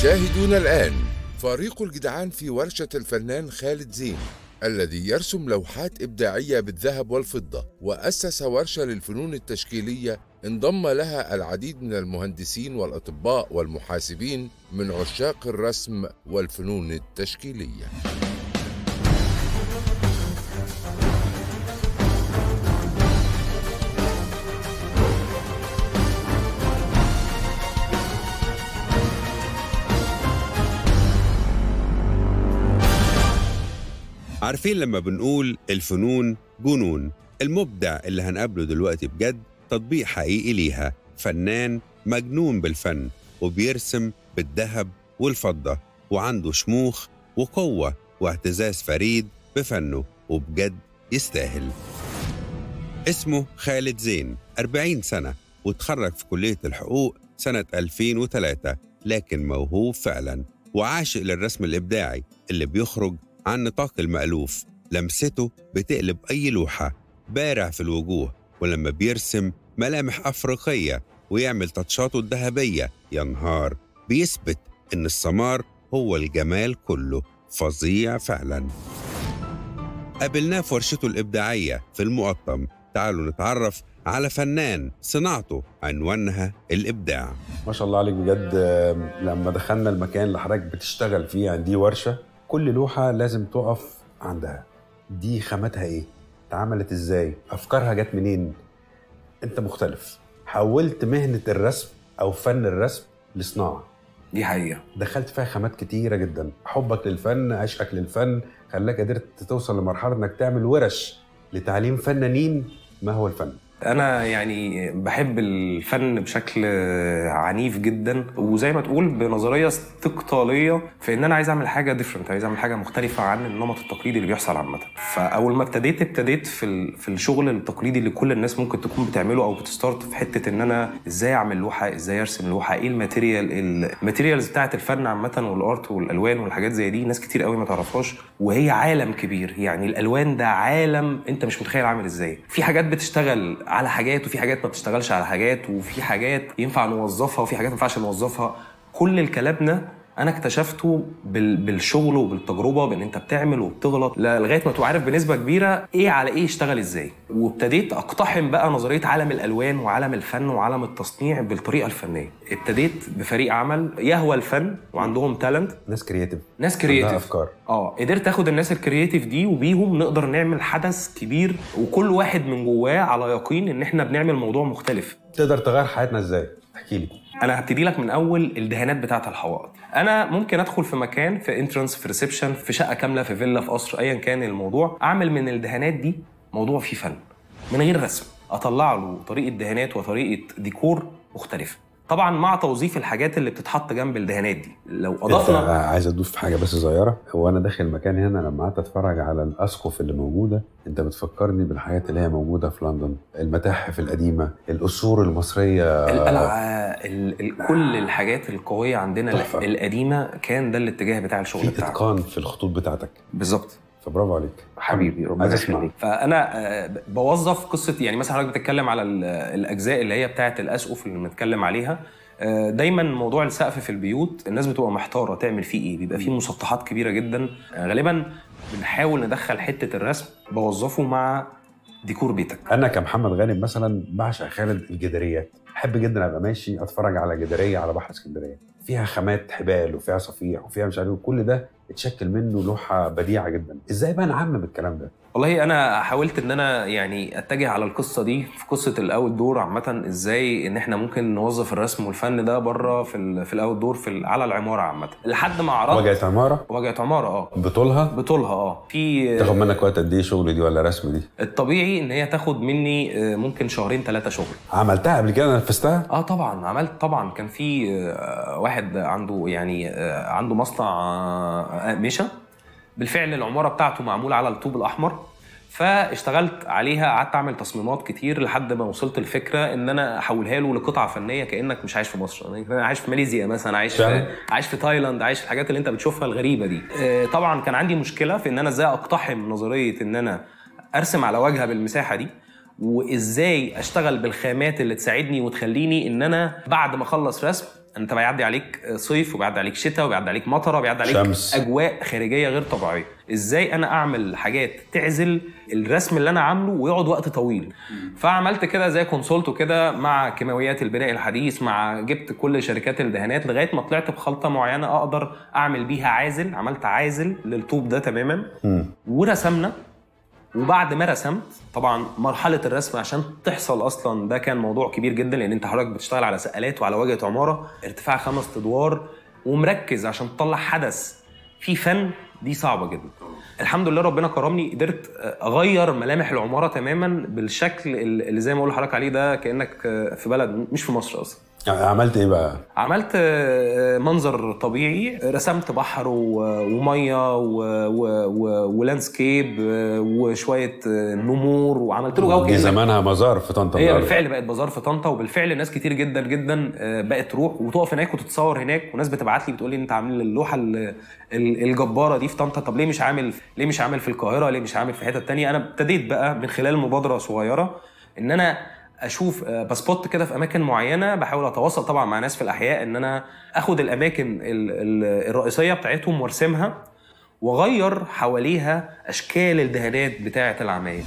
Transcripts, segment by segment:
تشاهدون الآن فريق الجدعان في ورشة الفنان خالد زين الذي يرسم لوحات إبداعية بالذهب والفضة وأسس ورشة للفنون التشكيلية انضم لها العديد من المهندسين والأطباء والمحاسبين من عشاق الرسم والفنون التشكيلية عارفين لما بنقول الفنون جنون المبدع اللي هنقابله دلوقتي بجد تطبيق حقيقي ليها فنان مجنون بالفن وبيرسم بالذهب والفضة وعنده شموخ وقوة واعتزاز فريد بفنه وبجد يستاهل اسمه خالد زين 40 سنة وتخرج في كلية الحقوق سنة 2003 لكن موهوب فعلا وعاشق للرسم الإبداعي اللي بيخرج عن نطاق المألوف لمسته بتقلب أي لوحة بارع في الوجوه ولما بيرسم ملامح أفريقية ويعمل تاتشاته الذهبية يا نهار بيثبت إن السمار هو الجمال كله فظيع فعلا قابلناه في ورشته الإبداعية في المقطم تعالوا نتعرف على فنان صناعته عنوانها الإبداع ما شاء الله عليك بجد آه، لما دخلنا المكان اللي حضرتك بتشتغل فيه يعني دي ورشه كل لوحه لازم تقف عندها دي خاماتها ايه اتعملت ازاي افكارها جت منين انت مختلف حولت مهنه الرسم او فن الرسم لصناعه دي حقيقة دخلت فيها خامات كتيره جدا حبك للفن عشقك للفن خلاك قدرت توصل لمرحله انك تعمل ورش لتعليم فنانين ما هو الفن أنا يعني بحب الفن بشكل عنيف جدا وزي ما تقول بنظرية استقطالية في إن أنا عايز أعمل حاجة ديفرنت عايز أعمل حاجة مختلفة عن النمط التقليدي اللي بيحصل عامة فأول ما ابتديت ابتديت في ال- في الشغل التقليدي اللي كل الناس ممكن تكون بتعمله أو بتستارت في حتة إن أنا إزاي أعمل لوحة إزاي أرسم لوحة إيه الماتيريال الماتيريالز بتاعت الفن عامة والآرت والألوان والحاجات زي دي ناس كتير قوي ما تعرفهاش وهي عالم كبير يعني الألوان ده عالم أنت مش متخيل عامل إزاي في حاجات بتشتغل على حاجات وفي حاجات ما بتشتغلش على حاجات وفي حاجات ينفع نوظفها وفي حاجات ما ينفعش نوظفها كل الكلام ده انا اكتشفته بال... بالشغل وبالتجربه بان انت بتعمل وبتغلط ل- لغايه ما تبقى عارف بنسبه كبيره ايه على ايه يشتغل ازاي وابتديت اقتحم بقى نظريه عالم الالوان وعالم الفن وعالم التصنيع بالطريقه الفنيه ابتديت بفريق عمل يهوى الفن وعندهم تالنت ناس كرياتيف ناس عندها كرييتيف افكار اه قدرت اخد الناس الكرييتيف دي وبيهم نقدر نعمل حدث كبير وكل واحد من جواه على يقين ان احنا بنعمل موضوع مختلف تقدر تغير حياتنا ازاي احكي لي انا هبتدي لك من اول الدهانات بتاعه الحوائط انا ممكن ادخل في مكان في انترنس في ريسبشن في شقه كامله في فيلا في قصر ايا كان الموضوع اعمل من الدهانات دي موضوع فيه فن من غير رسم اطلع له طريقه دهانات وطريقه ديكور مختلفه طبعا مع توظيف الحاجات اللي بتتحط جنب الدهانات دي لو انت اضفنا عايز اضيف في حاجه بس صغيره هو انا داخل المكان هنا لما قعدت اتفرج على الاسقف اللي موجوده انت بتفكرني بالحاجات اللي هي موجوده في لندن المتاحف القديمه القصور المصريه القلعه ال ال كل الحاجات القويه عندنا تحفة. القديمه كان ده الاتجاه بتاع الشغل في بتاعنا اتقان في الخطوط بتاعتك بالظبط فبرافو عليك حبيبي ربنا عايز اسمع يخليك فانا آه، بوظف قصه يعني مثلا حضرتك بتتكلم على ال- الاجزاء اللي هي بتاعه الاسقف اللي بنتكلم عليها آه، دايما موضوع السقف في البيوت الناس بتبقى محتاره تعمل فيه ايه بيبقى فيه مسطحات كبيره جدا آه، غالبا بنحاول ندخل حته الرسم بوظفه مع ديكور بيتك انا كمحمد غانم مثلا بعشق خالد الجداريات احب جدا ابقى ماشي اتفرج على جداريه على بحر اسكندريه فيها خامات حبال وفيها صفيح وفيها مش عارف إيه، وكل ده اتشكل منه لوحه بديعه جدا ازاي بقى نعمم الكلام ده والله انا حاولت ان انا يعني اتجه على القصه دي في قصه الاوت دور عامه ازاي ان احنا ممكن نوظف الرسم والفن ده بره في ال في الاوت دور في ال- على العماره عامه لحد ما عرضت واجهه عماره واجهه عماره اه بطولها بطولها اه في تاخد منك وقت قد ايه شغل دي ولا رسم دي الطبيعي ان هي تاخد مني آه، ممكن شهرين ثلاثه شغل عملتها قبل كده نفذتها اه طبعا عملت طبعا كان في آه، واحد عنده يعني آه، عنده مصنع آه، اقمشه بالفعل العماره بتاعته معموله على الطوب الاحمر فاشتغلت عليها قعدت اعمل تصميمات كتير لحد ما وصلت الفكره ان انا احولها له لقطعه فنيه كانك مش عايش في مصر انا عايش في ماليزيا مثلا عايش فعلا؟ في عايش في تايلاند عايش في الحاجات اللي انت بتشوفها الغريبه دي آه، طبعا كان عندي مشكله في ان انا ازاي اقتحم نظريه ان انا ارسم على واجهه بالمساحه دي وازاي اشتغل بالخامات اللي تساعدني وتخليني ان انا بعد ما اخلص رسم انت بيعدي عليك صيف وبيعدي عليك شتاء وبيعدي عليك مطره وبيعدي عليك شمس. اجواء خارجيه غير طبيعيه ازاي انا اعمل حاجات تعزل الرسم اللي انا عامله ويقعد وقت طويل فعملت كده زي كونسولت كده مع كيماويات البناء الحديث مع جبت كل شركات الدهانات لغايه ما طلعت بخلطه معينه اقدر اعمل بيها عازل عملت عازل للطوب ده تماما مم. ورسمنا وبعد ما رسمت طبعا مرحله الرسم عشان تحصل اصلا ده كان موضوع كبير جدا لان انت حضرتك بتشتغل على سقالات وعلى واجهه عماره ارتفاع خمس ادوار ومركز عشان تطلع حدث في فن دي صعبه جدا الحمد لله ربنا كرمني قدرت اغير ملامح العماره تماما بالشكل اللي زي ما اقول لحضرتك عليه ده كانك في بلد مش في مصر اصلا عملت ايه بقى؟ عملت آه، منظر طبيعي رسمت بحر و- وميه و- و- و- ولاندسكيب آه، وشويه آه، نمور وعملت له جو دي كأنك- زمانها مزار في طنطا هي النهاردة. بالفعل بقت بازار في طنطا وبالفعل ناس كتير جدا جدا آه، بقت تروح وتقف هناك وتتصور هناك وناس بتبعت لي بتقول لي انت عامل اللوحه ال- ال- الجباره دي في طنطا طب ليه مش عامل ليه مش عامل في القاهره ليه مش عامل في حته تانية انا ابتديت بقى من خلال مبادره صغيره ان انا اشوف آه، بسبوت كده في اماكن معينه بحاول اتواصل طبعا مع ناس في الاحياء ان انا اخد الاماكن ال- ال- الرئيسيه بتاعتهم وارسمها واغير حواليها اشكال الدهانات بتاعه العماير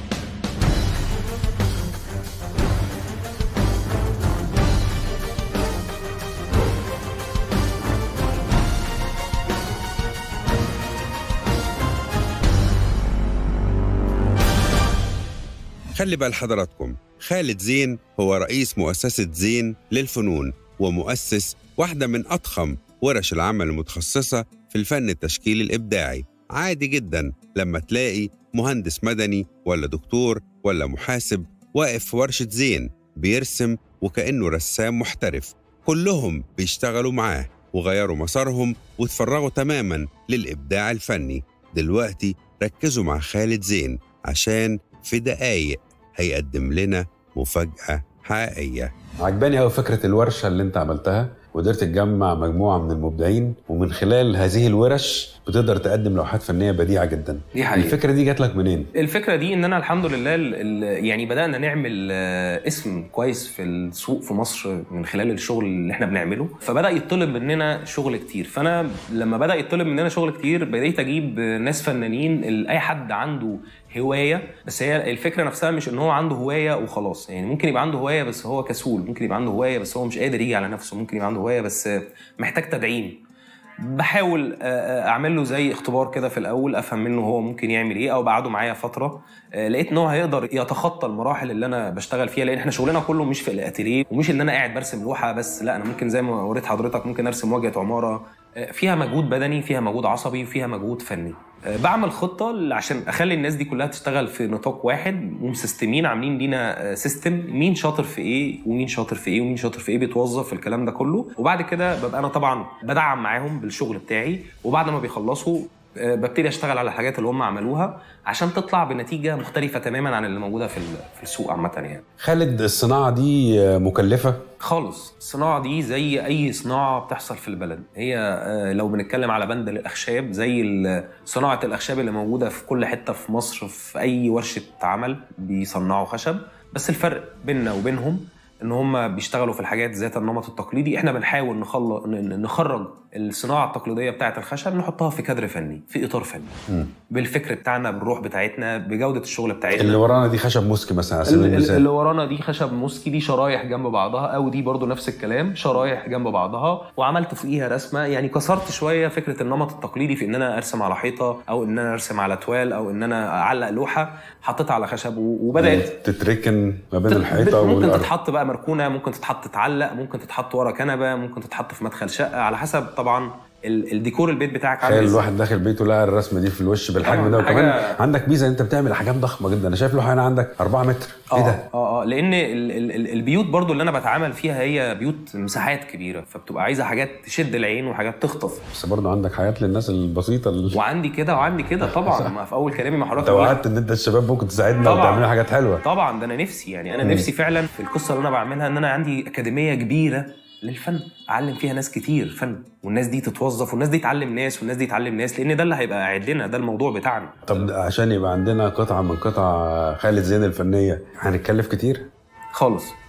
خلي بال حضراتكم خالد زين هو رئيس مؤسسة زين للفنون ومؤسس واحدة من أضخم ورش العمل المتخصصة في الفن التشكيلي الإبداعي عادي جدا لما تلاقي مهندس مدني ولا دكتور ولا محاسب واقف في ورشة زين بيرسم وكأنه رسام محترف كلهم بيشتغلوا معاه وغيروا مسارهم وتفرغوا تماما للإبداع الفني دلوقتي ركزوا مع خالد زين عشان في دقايق هيقدم لنا مفاجأة حقيقية عجباني قوي فكره الورشه اللي انت عملتها وقدرت تجمع مجموعه من المبدعين ومن خلال هذه الورش بتقدر تقدم لوحات فنيه بديعه جدا دي حقيقة. الفكره دي جات لك منين الفكره دي ان انا الحمد لله ال- ال- يعني بدانا نعمل آه، اسم كويس في السوق في مصر من خلال الشغل اللي احنا بنعمله فبدا يطلب مننا شغل كتير فانا لما بدا يطلب مننا شغل كتير بديت اجيب ناس فنانين ال- اي حد عنده هوايه بس هي الفكره نفسها مش ان هو عنده هوايه وخلاص يعني ممكن يبقى عنده هوايه بس هو كسول ممكن يبقى عنده هوايه بس هو مش قادر يجي على نفسه ممكن يبقى عنده هوايه بس محتاج تدعيم بحاول آه، آه، اعمل له زي اختبار كده في الاول افهم منه هو ممكن يعمل ايه او بقعده معايا فتره آه، لقيت ان هو هيقدر يتخطى المراحل اللي انا بشتغل فيها لان احنا شغلنا كله مش في الاتيليه ومش ان انا قاعد برسم لوحه بس لا انا ممكن زي ما وريت حضرتك ممكن ارسم واجهه عماره آه، فيها مجهود بدني فيها مجهود عصبي وفيها مجهود فني آه، بعمل خطه عشان اخلي الناس دي كلها تشتغل في نطاق واحد ومسستمين عاملين لينا آه، سيستم مين شاطر في ايه ومين شاطر في ايه ومين شاطر في ايه بيتوظف في الكلام ده كله وبعد كده ببقى انا طبعا بدعم معاهم بالشغل بتاعي وبعد ما بيخلصوا آه، ببتدي اشتغل على الحاجات اللي هم عملوها عشان تطلع بنتيجه مختلفه تماما عن اللي موجوده في ال- في السوق عامه يعني خالد الصناعه دي مكلفه خالص الصناعة دي زي أي صناعة بتحصل في البلد هي آه، لو بنتكلم على بند الأخشاب زي ال- صناعة الأخشاب اللي موجودة في كل حتة في مصر في أي ورشة عمل بيصنعوا خشب بس الفرق بيننا وبينهم ان هم بيشتغلوا في الحاجات ذات النمط التقليدي احنا بنحاول نخل... ن- نخرج الصناعه التقليديه بتاعه الخشب نحطها في كادر فني في اطار فني مم. بالفكر بتاعنا بالروح بتاعتنا بجوده الشغل بتاعتنا اللي ورانا دي خشب موسكي مثلا على سبيل ال- ال- المثال اللي ورانا دي خشب موسكي دي شرايح جنب بعضها او دي برضو نفس الكلام شرايح جنب بعضها وعملت فوقيها رسمه يعني كسرت شويه فكره النمط التقليدي في ان انا ارسم على حيطه او ان انا ارسم على توال او ان انا اعلق لوحه حطيتها على خشب و- وبدات تتركن ما بين تت- الحيطه ممكن والارض تتحط بقى مركونه ممكن تتحط تعلق ممكن تتحط ورا كنبه ممكن تتحط في مدخل شقه على حسب طبعا ال- الديكور البيت بتاعك عامل تخيل ازاي الواحد داخل بيته لقى الرسمه دي في الوش بالحجم ده طبعاً، وكمان حاجة- عندك ميزه انت بتعمل احجام ضخمه جدا انا شايف لوحه هنا عندك 4 متر ايه اه ده؟ اه اه لان ال- ال- ال- البيوت برضو اللي انا بتعامل فيها هي بيوت مساحات كبيره فبتبقى عايزه حاجات تشد العين وحاجات تخطف بس برضه عندك حياه للناس البسيطه اللي وعندي كده وعندي كده طبعا ما في اول كلامي مع حضرتك انت بقول- وعدت ان انت الشباب ممكن تساعدنا طبعاً. وتعمل حاجات حلوه طبعا ده انا نفسي يعني انا مم. نفسي فعلا في القصه اللي انا بعملها ان انا عندي اكاديميه كبيره للفن اعلم فيها ناس كتير فن والناس دي تتوظف والناس دي تعلم ناس والناس دي تعلم ناس لان ده اللي هيبقى قاعد لنا ده الموضوع بتاعنا طب عشان يبقى عندنا قطعه من قطع خالد زين الفنيه هنتكلف كتير خالص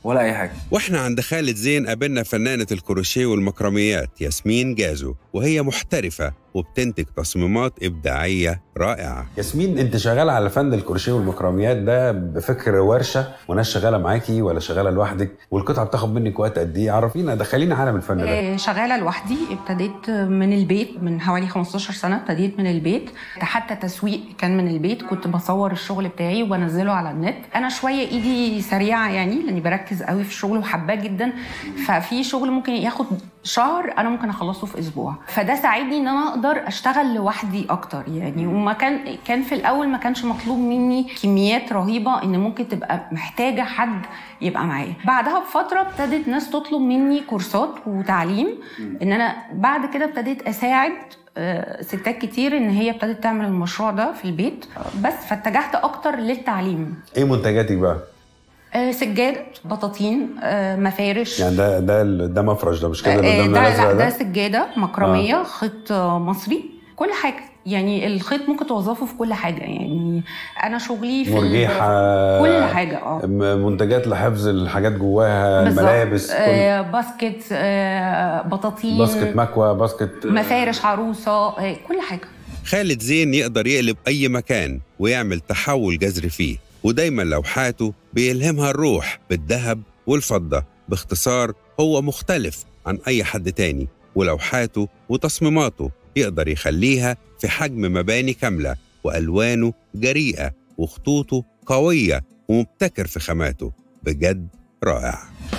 ولا اي حاجه واحنا عند خالد زين قابلنا فنانة الكروشيه والمكرميات ياسمين جازو وهي محترفة وبتنتج تصميمات إبداعية رائعة ياسمين انت شغاله على فن الكروشيه والمكرميات ده بفكر ورشه وناس شغاله معاكي ولا شغاله لوحدك والقطعه بتاخد منك وقت قد ايه عرفينا دخلينا عالم الفن ده آه، شغالة لوحدي ابتديت من البيت من حوالي 15 سنة ابتديت من البيت حتى تسويق كان من البيت كنت بصور الشغل بتاعي وبنزله على النت أنا شوية إيدي سريعة يعني لأني بركز قوي في الشغل وحباه جدا ففي شغل ممكن ياخد شهر أنا ممكن أخلصه في أسبوع فده ساعدني إن أنا أقدر أشتغل لوحدي أكتر يعني وما كان كان في الأول ما كانش مطلوب مني كميات رهيبة إن ممكن تبقى محتاجة حد يبقى معايا بعدها بفتره ابتدت ناس تطلب مني كورسات وتعليم ان انا بعد كده ابتديت اساعد آه، ستات كتير ان هي ابتدت تعمل المشروع ده في البيت بس فاتجهت اكتر للتعليم ايه منتجاتك بقى آه، سجاد بطاطين آه، مفارش يعني ده ده ده مفرش ده مش كده آه، اللي ده قدامنا لا الازرق ده ده سجاده مكرميه خيط آه، مصري كل حاجه يعني الخيط ممكن توظفه في كل حاجه يعني انا شغلي في ال- مرجيحه كل حاجه اه م- منتجات لحفظ الحاجات جواها بالظبط. الملابس كل آه باسكت آه بطاطين باسكت مكوى باسكت مفارش عروسه آه كل حاجه خالد زين يقدر يقلب أي مكان ويعمل تحول جذري فيه ودايما لوحاته بيلهمها الروح بالذهب والفضة باختصار هو مختلف عن أي حد تاني ولوحاته وتصميماته يقدر يخليها في حجم مباني كاملة وألوانه جريئة وخطوطه قوية ومبتكر في خاماته بجد رائع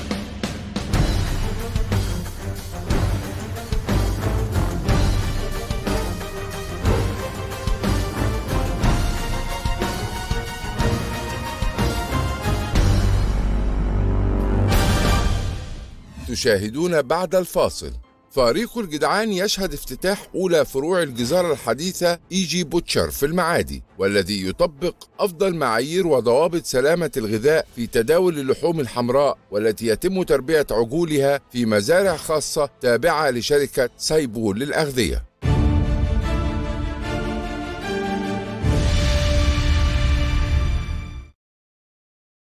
تشاهدون بعد الفاصل فريق الجدعان يشهد افتتاح أولى فروع الجزارة الحديثة إي جي بوتشر في المعادي والذي يطبق أفضل معايير وضوابط سلامة الغذاء في تداول اللحوم الحمراء والتي يتم تربية عجولها في مزارع خاصة تابعة لشركة سايبول للأغذية